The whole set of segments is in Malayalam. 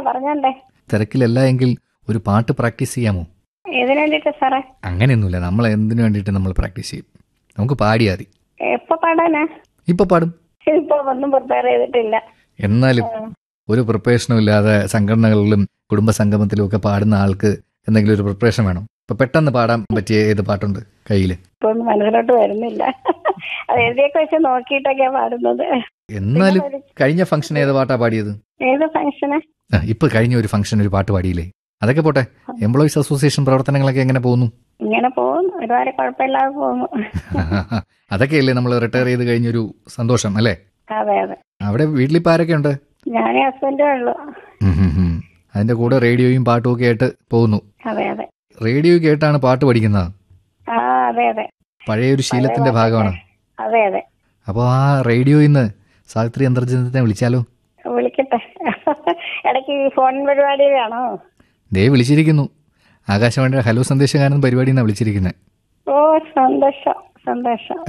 പറഞ്ഞോണ്ടേ തിരക്കിലല്ല എങ്കിൽ ഒരു പാട്ട് പ്രാക്ടീസ് ചെയ്യാമോ ഏതിനു വേണ്ടിട്ട് സാറേ അങ്ങനെയൊന്നുമില്ല നമ്മൾ എന്തിനു വേണ്ടിയിട്ട് നമ്മൾ പ്രാക്ടീസ് ചെയ്യും നമുക്ക് പാടിയാൽ മതി എപ്പോ പാടാനാ ഇപ്പൊ പാടും ഇപ്പൊ ഒന്നും പ്രിപ്പയർ ചെയ്തിട്ടില്ല എന്നാലും ഒരു പ്രിപ്പറേഷനും ഇല്ലാതെ സംഘടനകളിലും കുടുംബ സംഗമത്തിലും ഒക്കെ പാടുന്ന ആൾക്ക് എന്തെങ്കിലും ഒരു പ്രിപ്പറേഷൻ വേണം ഇപ്പൊ പെട്ടെന്ന് പാടാൻ പറ്റിയ ഏത് പാട്ടുണ്ട് കയ്യിൽ ഇപ്പൊ ഒന്നും മനസ്സിലോട്ട് വരുന്നില്ല അത് എഴുതിയൊക്കെ വെച്ച് നോക്കിയിട്ടൊക്കെയാ പാടുന്നത് എന്നാലും പിന്നെ ഒരു- കഴിഞ്ഞ ഫംഗ്ഷൻ ഏത് പാട്ടാ പാടിയത് ഏത് ഫംഗ്ഷന് ആ, ഇപ്പൊ കഴിഞ്ഞ ഒരു ഫംഗ്ഷൻ ഒരു പാട്ട് പാടിയില്ലേ അതൊക്കെ പോട്ടെ എംപ്ലോയീസ് അസോസിയേഷൻ പ്രവർത്തനങ്ങളൊക്കെ എങ്ങനെ പോകുന്നു ഇങ്ങനെ പോകുന്നു ഒരുപാട് കുഴപ്പമില്ലാതെ പോകുന്നു അതൊക്കെയല്ലേ നമ്മൾ റിട്ടയർ ചെയ്ത് കഴിഞ്ഞൊരു സന്തോഷം അല്ലേ അതെ അതെ അവിടെ വീട്ടിലിപ്പോൾ ആരൊക്കെ ഉണ്ട് ഞാനേ ഹസ്ബൻഡേ ഉള്ളു ഉം ഉം ഉം. അതിന്റെ കൂടെ റേഡിയോയും പാട്ടും ഒക്കെ ആയിട്ട് പോകുന്നു അതെ അതെ റേഡിയോ കേട്ടാണ് പാട്ട് പഠിക്കുന്നത് ആ അതെ അതെ പഴയ ഒരു ശീലത്തിന്റെ ഭാഗമാണ് അതെ അതെ അപ്പോൾ ആ റേഡിയോയിൽ നിന്ന് സാവിത്രി അന്തർജനത്തിനെ വിളിച്ചാലോ വിളിക്കട്ടെ ഇടയ്ക്ക് ഈ ഫോൺ പരിപാടിയിലാണോ ദേ വിളിച്ചിരിക്കുന്നു ആകാശവാണിയുടെ ഹലോ സന്ദേശകാരൻ പരിപാടിയിൽ നിന്നാണ് വിളിച്ചിരിക്കുന്നത് ഓ സന്തോഷം സന്തോഷം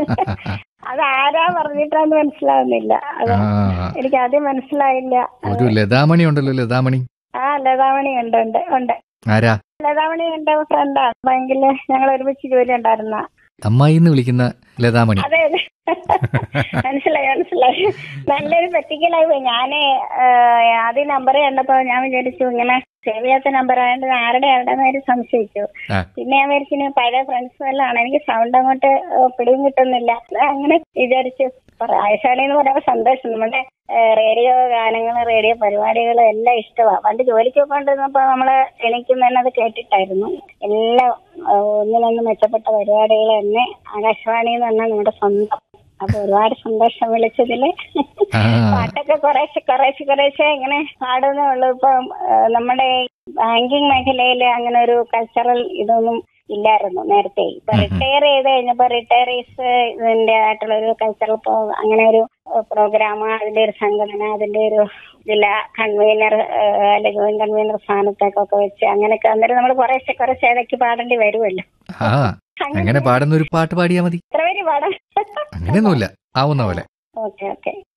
അത് ആരാ പറഞ്ഞിട്ടാന്ന് മനസ്സിലാവുന്നില്ല അത് ആ എനിക്ക് ആദ്യം മനസ്സിലായില്ല ഒരു ലതാമണി ഉണ്ടല്ലോ ലതാമണി ആ ലതാമണി ഉണ്ട് ഉണ്ട് ഉണ്ട് ആരാ ലതാമണി എന്റെ ഫ്രണ്ടാണ് ബാങ്കില് ഞങ്ങൾ ഒരുമിച്ച് ജോലി ഉണ്ടായിരുന്ന അമ്മായി എന്ന് വിളിക്കുന്ന ലതാമണി അതെ അതെ മനസ്സിലായി മനസ്സിലായി നല്ലൊരു പറ്റിക്കലായി പോയി ഞാന് ആദ്യം നമ്പർ കണ്ടപ്പോ ഞാൻ വിചാരിച്ചു ഇങ്ങനെ സേവ് ചെയ്യാത്ത നമ്പർ ആയതുകൊണ്ട് ഇത് ആരുടെ ആരുടെന്ന് ഒരു സംശയിച്ചു ആ. പിന്നെ ഞാൻ വിചാരിച്ചു ഇനി പഴയ ഫ്രണ്ട്സ് വല്ലാണ് എനിക്ക് സൗണ്ട് അങ്ങോട്ട് ഏഹ്, പിടിയും കിട്ടുന്നില്ല അങ്ങനെ വിചാരിച്ചു ആയശാളി എന്ന് പറയുമ്പോൾ സന്തോഷം നമ്മുടെ റേഡിയോ ഗാനങ്ങൾ റേഡിയോ പരിപാടികൾ എല്ലാം ഇഷ്ടമാണ് പണ്ട് ജോലിക്ക് പോയിക്കൊണ്ടിരുന്നപ്പോ നമ്മള് എനിക്കും തന്നെ അത് കേട്ടിട്ടായിരുന്നു എല്ലാം ഏഹ്, ഒന്നിനൊന്ന് മെച്ചപ്പെട്ട പരിപാടികൾ തന്നെ ആകാശവാണി എന്ന് പറഞ്ഞാൽ നമ്മുടെ സ്വന്തം അപ്പൊ ഒരുപാട് സന്തോഷം വിളിച്ചതില് ആ പാട്ടൊക്കെ കുറേശ്ശെ കുറേശ്ശെ കുറേശ്ശെ ഇങ്ങനെ പാടുന്നേ ഉള്ളൂ ഇപ്പം ഏഹ്, നമ്മുടെ ബാങ്കിങ് മേഖലയിൽ അങ്ങനെ ഒരു കൾച്ചറൽ ഇതൊന്നും ഇല്ലായിരുന്നു നേരത്തെ ഇപ്പൊ റിട്ടയർ ചെയ്ത് കഴിഞ്ഞപ്പോ റിട്ടയറീസ് ഇതിന്റെ ആയിട്ടുള്ള ഒരു കൾച്ചറൽ അങ്ങനെ ഒരു പ്രോഗ്രാം അതിന്റെ ഒരു സംഘടന അതിന്റെ ഒരു ജില്ലാ കൺവീനർ അല്ലെ ജോയിന്റ് കൺവീനർ സ്ഥാനത്തേക്കൊക്കെ വെച്ച് അങ്ങനെയൊക്കെ അന്നേരം നമ്മൾ കുറേശ്ശെ കുറേശ്ശെ ഇടയ്ക്ക് പാടേണ്ടി വരുമല്ലോ ആ അങ്ങനെ പാടുന്ന ഒരു പാട്ട് പാടിയാ മതി എത്ര പേര് പാടാം അങ്ങനെയൊന്നുമില്ല ആവുന്ന പോലെ ഓക്കെ ഓക്കെ